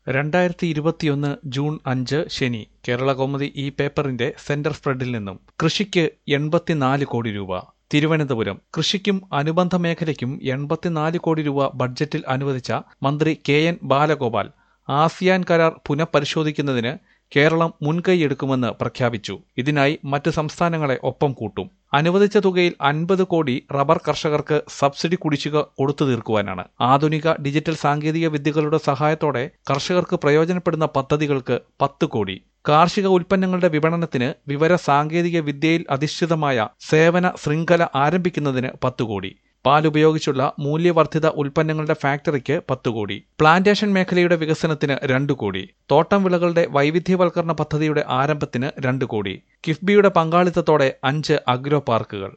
രണ്ടായിരത്തി ഇരുപത്തിയൊന്ന് ജൂൺ അഞ്ച് ശനി കേരളകൗമുദി ഈ പേപ്പറിന്റെ സെന്റർ സ്പ്രെഡിൽ നിന്നും കൃഷിക്ക് എൺപത്തിനാല് കോടി രൂപ തിരുവനന്തപുരം കൃഷിക്കും അനുബന്ധ മേഖലയ്ക്കും എൺപത്തിനാല് കോടി രൂപ ബഡ്ജറ്റിൽ അനുവദിച്ച മന്ത്രി കെ എൻ ബാലഗോപാൽ ആസിയാൻ കരാർ പുനഃപരിശോധിക്കുന്നതിന് കേരളം മുൻകൈയെടുക്കുമെന്ന് പ്രഖ്യാപിച്ചു ഇതിനായി മറ്റ് സംസ്ഥാനങ്ങളെ ഒപ്പം കൂട്ടും അനുവദിച്ച തുകയിൽ അൻപത് കോടി റബ്ബർ കർഷകർക്ക് സബ്സിഡി കുടിശ്ശിക കൊടുത്തു തീർക്കുവാനാണ് ആധുനിക ഡിജിറ്റൽ സാങ്കേതിക വിദ്യകളുടെ സഹായത്തോടെ കർഷകർക്ക് പ്രയോജനപ്പെടുന്ന പദ്ധതികൾക്ക് പത്ത് കോടി കാർഷിക ഉൽപ്പന്നങ്ങളുടെ വിപണനത്തിന് വിവര സാങ്കേതിക വിദ്യയിൽ അധിഷ്ഠിതമായ സേവന ശൃംഖല ആരംഭിക്കുന്നതിന് പത്ത് കോടി പാലുപയോഗിച്ചുള്ള മൂല്യവർദ്ധിത ഉൽപ്പന്നങ്ങളുടെ ഫാക്ടറിക്ക് പത്ത് കോടി പ്ലാന്റേഷൻ മേഖലയുടെ വികസനത്തിന് രണ്ട് കോടി തോട്ടം വിളകളുടെ വൈവിധ്യവൽക്കരണ പദ്ധതിയുടെ ആരംഭത്തിന് രണ്ട് കോടി കിഫ്ബിയുടെ പങ്കാളിത്തത്തോടെ അഞ്ച് അഗ്രോ പാർക്കുകൾ